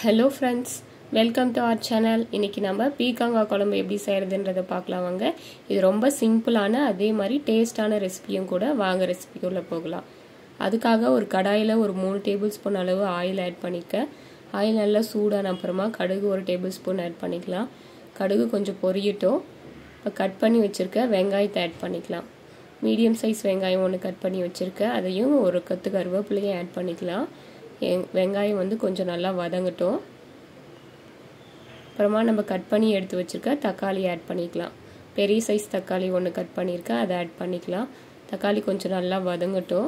hello friends welcome to our channel இன்றைக்கி நம்ம பீக்காங்காய் குழம்பு எப்படி செய்கிறதுன்றதை பார்க்கலாம் வாங்க இது ரொம்ப சிம்பிளான அதே மாதிரி டேஸ்டான ரெசிபியும் கூட வாங்க ரெசிபிக்குள்ளே போகலாம் அதுக்காக ஒரு கடாயில் ஒரு மூணு டேபிள் ஸ்பூன் அளவு ஆயில் ஆட் பண்ணிக்க ஆயில் நல்லா சூடான அப்புறமா கடுகு ஒரு டேபிள் ஸ்பூன் ஆட் பண்ணிக்கலாம் கடுகு கொஞ்சம் பொரியட்டும் இப்போ கட் பண்ணி வச்சுருக்க வெங்காயத்தை ஆட் பண்ணிக்கலாம் மீடியம் சைஸ் வெங்காயம் ஒன்று கட் பண்ணி வச்சுருக்கேன் அதையும் ஒரு கத்து கருவேப்பிலையும் ஆட் பண்ணிக்கலாம் வெங்காயம் வந்து கொஞ்சம் நல்லா வதங்கட்டும் அப்புறமா நம்ம கட் பண்ணி எடுத்து வச்சுருக்க தக்காளி ஆட் பண்ணிக்கலாம் பெரிய சைஸ் தக்காளி ஒன்று கட் பண்ணியிருக்கேன் அதை ஆட் பண்ணிக்கலாம் தக்காளி கொஞ்சம் நல்லா வதங்கட்டும்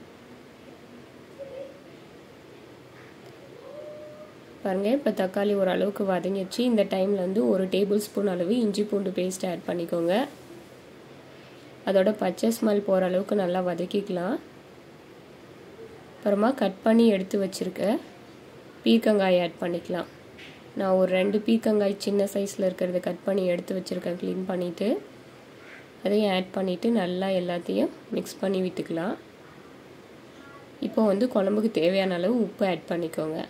பாருங்கள் இப்போ தக்காளி ஓரளவுக்கு வதங்கிடுச்சு இந்த டைமில் வந்து ஒரு டேபிள் ஸ்பூன் அளவு இஞ்சி பூண்டு பேஸ்ட் ஆட் பண்ணிக்கோங்க அதோட பச்சை ஸ்மெல் போகிற அளவுக்கு நல்லா வதக்கிக்கலாம் அப்புறமா கட் பண்ணி எடுத்து வச்சுருக்க பீக்கங்காய் ஆட் பண்ணிக்கலாம் நான் ஒரு ரெண்டு பீக்கங்காய் சின்ன சைஸில் இருக்கிறத கட் பண்ணி எடுத்து வச்சுருக்கேன் க்ளீன் பண்ணிவிட்டு அதையும் ஆட் பண்ணிவிட்டு நல்லா எல்லாத்தையும் மிக்ஸ் பண்ணி விட்டுக்கலாம் இப்போ வந்து குழம்புக்கு தேவையான அளவு உப்பு ஆட் பண்ணிக்கோங்க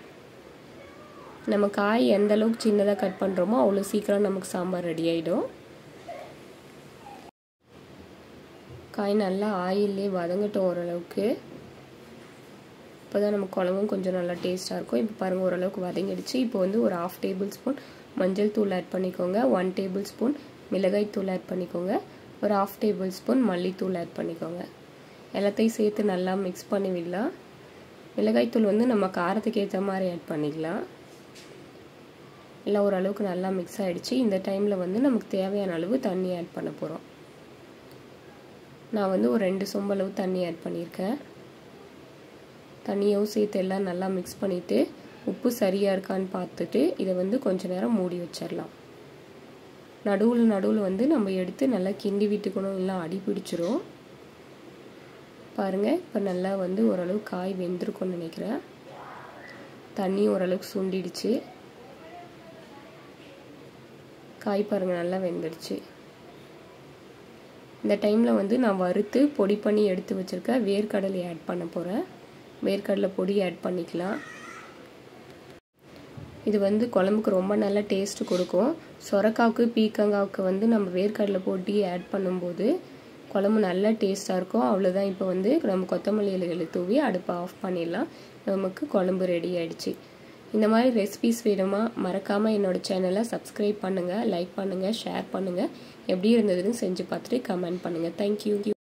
நம்ம காய் எந்த அளவுக்கு சின்னதாக கட் பண்ணுறோமோ அவ்வளோ சீக்கிரம் நமக்கு சாம்பார் ரெடி ஆகிடும் காய் நல்லா ஆயிலே வதங்கட்டும் ஓரளவுக்கு இப்போ தான் நம்ம குழம்பும் கொஞ்சம் நல்லா டேஸ்ட்டாக இருக்கும் இப்போ பாருங்கள் ஓரளவுக்கு வதங்கிடுச்சு இப்போ வந்து ஒரு ஆஃப் டேபிள் ஸ்பூன் மஞ்சள் தூள் ஆட் பண்ணிக்கோங்க ஒன் டேபிள் ஸ்பூன் மிளகாய் தூள் ஆட் பண்ணிக்கோங்க ஒரு ஆஃப் டேபிள் ஸ்பூன் மல்லித்தூள் ஆட் பண்ணிக்கோங்க எல்லாத்தையும் சேர்த்து நல்லா மிக்ஸ் பண்ணி விடலாம் மிளகாய் தூள் வந்து நம்ம காரத்துக்கு ஏற்ற மாதிரி ஆட் பண்ணிக்கலாம் எல்லாம் ஓரளவுக்கு நல்லா மிக்ஸ் ஆகிடுச்சு இந்த டைமில் வந்து நமக்கு தேவையான அளவு தண்ணி ஆட் பண்ண போகிறோம் நான் வந்து ஒரு ரெண்டு சொம்பளவு தண்ணி ஆட் பண்ணியிருக்கேன் தண்ணியும் சேர்த்து எல்லாம் நல்லா மிக்ஸ் பண்ணிவிட்டு உப்பு சரியாக இருக்கான்னு பார்த்துட்டு இதை வந்து கொஞ்ச நேரம் மூடி வச்சிடலாம் நடுவில் நடுவில் வந்து நம்ம எடுத்து நல்லா கிண்டி விட்டுக்கணும் இல்லை அடி பிடிச்சிரும் பாருங்கள் இப்போ நல்லா வந்து ஓரளவு காய் வெந்திருக்கும்னு நினைக்கிறேன் தண்ணி ஓரளவுக்கு சுண்டிடுச்சு காய் பாருங்கள் நல்லா வெந்துடுச்சு இந்த டைமில் வந்து நான் வறுத்து பொடி பண்ணி எடுத்து வச்சுருக்க வேர்க்கடலை ஆட் பண்ண போகிறேன் வேர்க்கடலை பொடி ஆட் பண்ணிக்கலாம் இது வந்து குழம்புக்கு ரொம்ப நல்ல டேஸ்ட் கொடுக்கும் சொரக்காவுக்கு பீக்கங்காவுக்கு வந்து நம்ம வேர்க்கடலை பொடி ஆட் பண்ணும்போது குழம்பு நல்லா டேஸ்ட்டாக இருக்கும் அவ்வளோதான் இப்போ வந்து நம்ம கொத்தமல்லி இலைகளை தூவி அடுப்பை ஆஃப் பண்ணிடலாம் நமக்கு குழம்பு ரெடி ஆகிடுச்சு இந்த மாதிரி ரெசிபிஸ் வேணுமா மறக்காமல் என்னோடய சேனலை சப்ஸ்கிரைப் பண்ணுங்கள் லைக் பண்ணுங்கள் ஷேர் பண்ணுங்கள் எப்படி இருந்ததுன்னு செஞ்சு பார்த்துட்டு கமெண்ட் பண்ணுங்கள் தேங்க்யூ